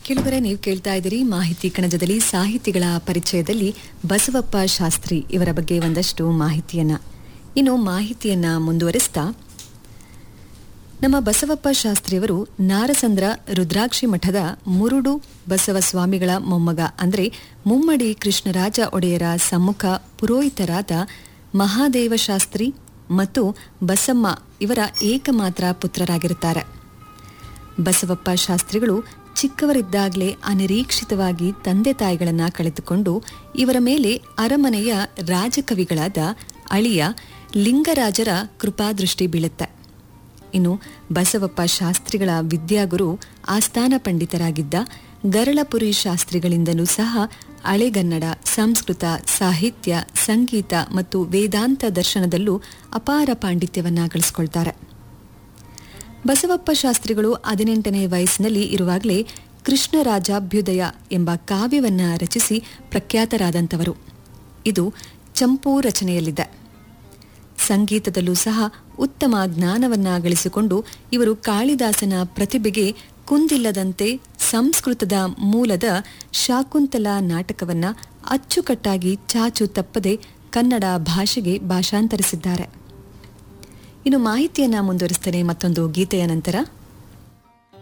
ಕೆಲವರೆ ನೀವು ಕೇಳ್ತಾ ಇದ್ದೀರಿ ಮಾಹಿತಿ ಕಣಜದಲ್ಲಿ ಸಾಹಿತಿಗಳ ಪರಿಚಯದಲ್ಲಿ ಬಸವಪ್ಪ ಶಾಸ್ತ್ರಿ ಇವರ ಬಗ್ಗೆ ಒಂದಷ್ಟು ಮಾಹಿತಿಯನ್ನ ಇನ್ನು ಮಾಹಿತಿಯನ್ನ ಮುಂದುವರಿಸ್ತಾ ನಮ್ಮ ಬಸವಪ್ಪ ಶಾಸ್ತ್ರಿಯವರು ನಾರಸಂದ್ರ ರುದ್ರಾಕ್ಷಿ ಮಠದ ಮುರುಡು ಬಸವ ಸ್ವಾಮಿಗಳ ಮೊಮ್ಮಗ ಅಂದ್ರೆ ಮುಮ್ಮಡಿ ಕೃಷ್ಣರಾಜ ಒಡೆಯರ ಸಮ್ಮುಖ ಪುರೋಹಿತರಾದ ಮಹಾದೇವ ಶಾಸ್ತ್ರಿ ಮತ್ತು ಬಸಮ್ಮ ಇವರ ಏಕಮಾತ್ರ ಪುತ್ರರಾಗಿರುತ್ತಾರೆ ಬಸವಪ್ಪ ಶಾಸ್ತ್ರಿಗಳು ಚಿಕ್ಕವರಿದ್ದಾಗಲೇ ಅನಿರೀಕ್ಷಿತವಾಗಿ ತಂದೆ ತಾಯಿಗಳನ್ನ ಕಳೆದುಕೊಂಡು ಇವರ ಮೇಲೆ ಅರಮನೆಯ ರಾಜಕವಿಗಳಾದ ಅಳಿಯ ಲಿಂಗರಾಜರ ಕೃಪಾದೃಷ್ಟಿ ಬೀಳುತ್ತೆ ಇನ್ನು ಬಸವಪ್ಪ ಶಾಸ್ತ್ರಿಗಳ ವಿದ್ಯಾಗುರು ಆಸ್ಥಾನ ಪಂಡಿತರಾಗಿದ್ದ ಗರಳಪುರಿ ಶಾಸ್ತ್ರಿಗಳಿಂದಲೂ ಸಹ ಹಳೆಗನ್ನಡ ಸಂಸ್ಕೃತ ಸಾಹಿತ್ಯ ಸಂಗೀತ ಮತ್ತು ವೇದಾಂತ ದರ್ಶನದಲ್ಲೂ ಅಪಾರ ಪಾಂಡಿತ್ಯವನ್ನ ಗಳಿಸ್ಕೊಳ್ತಾರೆ ಬಸವಪ್ಪ ಶಾಸ್ತ್ರಿಗಳು ಹದಿನೆಂಟನೇ ವಯಸ್ಸಿನಲ್ಲಿ ಇರುವಾಗಲೇ ಕೃಷ್ಣರಾಜಾಭ್ಯುದಯ ಎಂಬ ಕಾವ್ಯವನ್ನ ರಚಿಸಿ ಪ್ರಖ್ಯಾತರಾದಂಥವರು ಇದು ಚಂಪೂ ರಚನೆಯಲ್ಲಿದೆ ಸಂಗೀತದಲ್ಲೂ ಸಹ ಉತ್ತಮ ಜ್ಞಾನವನ್ನ ಗಳಿಸಿಕೊಂಡು ಇವರು ಕಾಳಿದಾಸನ ಪ್ರತಿಭೆಗೆ ಕುಂದಿಲ್ಲದಂತೆ ಸಂಸ್ಕೃತದ ಮೂಲದ ಶಾಕುಂತಲ ನಾಟಕವನ್ನ ಅಚ್ಚುಕಟ್ಟಾಗಿ ಚಾಚು ತಪ್ಪದೆ ಕನ್ನಡ ಭಾಷೆಗೆ ಭಾಷಾಂತರಿಸಿದ್ದಾರೆ ಇನ್ನು ಮಾಹಿತಿಯನ್ನ ಮುಂದುವರಿಸ್ತೇನೆ ಮತ್ತೊಂದು ಗೀತೆಯ ನಂತರ